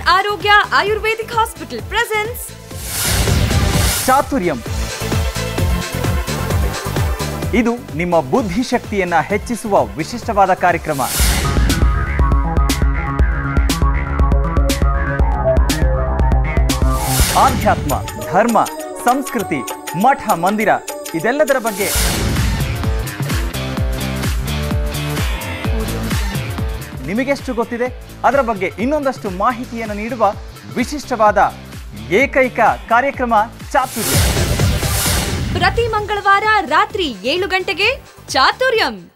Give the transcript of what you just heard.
ಆರೋಗ್ಯ Ayurvedic hospital presence ಚಾತುರ್ಯಂ ಇದು ನಿಮ್ಮ ಬುದ್ಧಿಶಕ್ತಿಯನ್ನ ಹೆಚ್ಚಿಸುವ ವಿಶಿಷ್ಟವಾದ ಕಾರ್ಯಕ್ರಮ ಆಧ್ಯಾತ್ಮ ಧರ್ಮ ಸಂಸ್ಕೃತಿ ಮಠ ಮಂದಿರ ಇದೆಲ್ಲದರ ಬಗ್ಗೆ ನಿಮಗೆಷ್ಟು ಗೊತ್ತಿದೆ ಅದರ ಬಗ್ಗೆ ಇನ್ನೊಂದಷ್ಟು ಮಾಹಿತಿಯನ್ನು ನೀಡುವ ವಿಶಿಷ್ಟವಾದ ಏಕೈಕ ಕಾರ್ಯಕ್ರಮ ಚಾತುರ್ಯ ಪ್ರತಿ ಮಂಗಳವಾರ ರಾತ್ರಿ ಏಳು ಗಂಟೆಗೆ ಚಾತುರ್ಯಂ